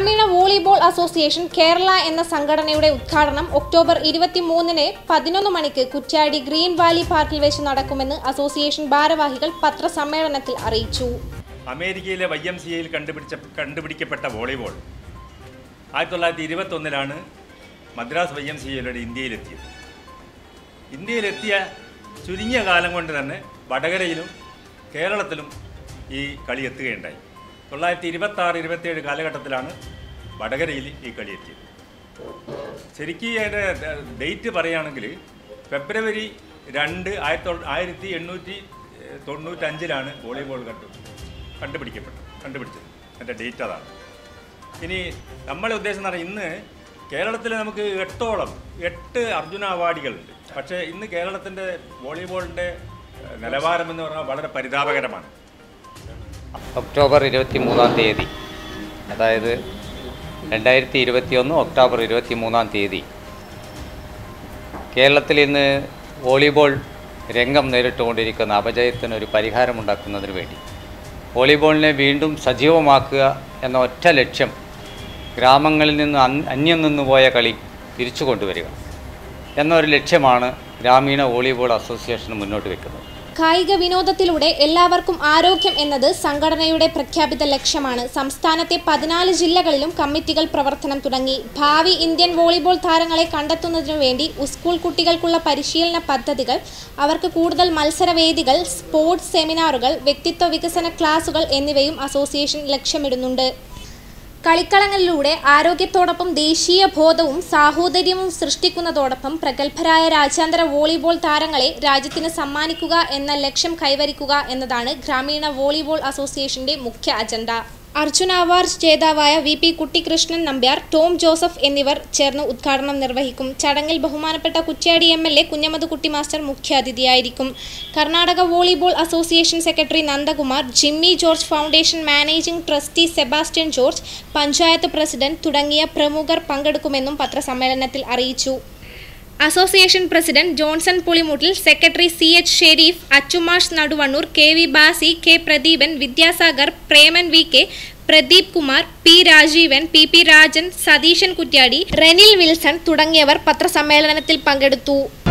ഗ്രാമീണ volleyball association Kerala എന്ന സംഘടനയുടെ ഉദ്ഘാടനം ഒക്ടോബർ ഇരുപത്തിമൂന്നിന് പതിനൊന്ന് മണിക്ക് കുറ്റ്യാടി ഗ്രീൻ വാലി പാർക്കിൽ വെച്ച് നടക്കുമെന്ന് അസോസിയേഷൻ ഭാരവാഹികൾ പത്രസമ്മേളനത്തിൽ അറിയിച്ചു അമേരിക്കയിലെ വൈ എം സി എയിൽ കണ്ടുപിടിച്ച കണ്ടുപിടിക്കപ്പെട്ട വോളിബോൾ ആയിരത്തി തൊള്ളായിരത്തി ഇരുപത്തൊന്നിലാണ് മദ്രാസ് വൈ എം സി എയിലൂടെ ഇന്ത്യയിലെത്തിയത് ഇന്ത്യയിലെത്തിയ ചുരുങ്ങിയ കാലം കൊണ്ട് തന്നെ വടകരയിലും കേരളത്തിലും ഈ കളി എത്തുകയുണ്ടായി തൊള്ളായിരത്തി ഇരുപത്തി ആറ് ഇരുപത്തിയേഴ് കാലഘട്ടത്തിലാണ് വടകരയിൽ ഈ കളി എത്തിയത് ശരിക്കും അതിൻ്റെ ഡേറ്റ് പറയുകയാണെങ്കിൽ ഫെബ്രുവരി രണ്ട് ആയിരത്തി തൊള്ള- ആയിരത്തി എണ്ണൂറ്റി ഏഹ്, തൊണ്ണൂറ്റഞ്ചിലാണ് വോളിബോൾ കണ്ടു കണ്ടുപിടിക്കപ്പെട്ടത് കണ്ടുപിടിച്ചത് എൻ്റെ ഡേറ്റ് അതാണ് ഇനി നമ്മളെ ഉദ്ദേശം എന്ന് പറഞ്ഞാൽ ഇന്ന് കേരളത്തിൽ നമുക്ക് എട്ടോളം എട്ട് അർജുന അവാർഡുകളുണ്ട് പക്ഷേ ഇന്ന് കേരളത്തിൻ്റെ വോളിബോളിൻ്റെ ഏഹ്, നിലവാരം എന്ന് പറഞ്ഞാൽ വളരെ പരിതാപകരമാണ് ഒക്ടോബർ ഇരുപത്തി മൂന്നാം തീയതി അതായത് രണ്ടായിരത്തി ഇരുപത്തിയൊന്ന് ഒക്ടോബർ ഇരുപത്തി മൂന്നാം തീയതി കേരളത്തിൽ ഇന്ന് വോളിബോൾ രംഗം നേരിട്ടുകൊണ്ടിരിക്കുന്ന അപജയത്തിന് ഒരു പരിഹാരമുണ്ടാക്കുന്നതിന് വേണ്ടി വോളിബോളിനെ വീണ്ടും സജീവമാക്കുക എന്ന ഒറ്റ ലക്ഷ്യം ഗ്രാമങ്ങളിൽ നിന്ന് അന്- അന്യം നിന്നുപോയ കളി തിരിച്ചു കൊണ്ടുവരിക എന്നൊരു ലക്ഷ്യമാണ് ഗ്രാമീണ വോളിബോൾ അസോസിയേഷൻ മുന്നോട്ട് വെക്കുന്നത് കായിക വിനോദത്തിലൂടെ എല്ലാവർക്കും ആരോഗ്യം എന്നത് സംഘടനയുടെ പ്രഖ്യാപിത ലക്ഷ്യമാണ് സംസ്ഥാനത്തെ പതിനാല് ജില്ലകളിലും കമ്മിറ്റികൾ പ്രവർത്തനം തുടങ്ങി ഭാവി ഇന്ത്യൻ വോളിബോൾ താരങ്ങളെ കണ്ടെത്തുന്നതിനു വേണ്ടി സ്കൂൾ കുട്ടികൾക്കുള്ള പരിശീലന പദ്ധതികൾ അവർക്ക് കൂടുതൽ മത്സരവേദികൾ സ്പോർട്സ് സെമിനാറുകൾ വ്യക്തിത്വ വികസന ക്ലാസുകൾ എന്നിവയും അസോസിയേഷൻ ലക്ഷ്യമിടുന്നുണ്ട് കളിക്കളങ്ങളിലൂടെ ആരോഗ്യത്തോടൊപ്പം ദേശീയ ബോധവും സാഹോദര്യവും സൃഷ്ടിക്കുന്നതോടൊപ്പം പ്രഗത്ഭരായ രാജ്യാന്തര വോളിബോൾ താരങ്ങളെ രാജ്യത്തിന് സമ്മാനിക്കുക എന്ന ലക്ഷ്യം കൈവരിക്കുക എന്നതാണ് ഗ്രാമീണ വോളിബോൾ അസോസിയേഷന്റെ മുഖ്യ അജണ്ട അർജുന അവാർഡ് ജേതാവായ V P Kuttikrishnan Nambiar Tom Joseph എന്നിവർ ചേർന്ന് ഉദ്ഘാടനം നിർവഹിക്കും ചടങ്ങിൽ ബഹുമാനപ്പെട്ട Kuttiadi M L A Kunhammad Kutty master മുഖ്യാതിഥിയായിരിക്കും Karnataka volleyball association secretary Nandakumar Jimmy George foundation managing trustee Sebastian George panchayat president തുടങ്ങിയ പ്രമുഖർ പങ്കെടുക്കുമെന്നും പത്രസമ്മേളനത്തിൽ അറിയിച്ചു association president Johnson Pulimuttil secretary C H Sherif Achumash Naduvannur K V Basi K Pradeepan Vidyasagar Preman V K Pradeep Kumar P Rajeevan P P Rajan Satheesan Kuttiadi Renil Wilson തുടങ്ങിയവർ പത്രസമ്മേളനത്തിൽ പങ്കെടുത്തു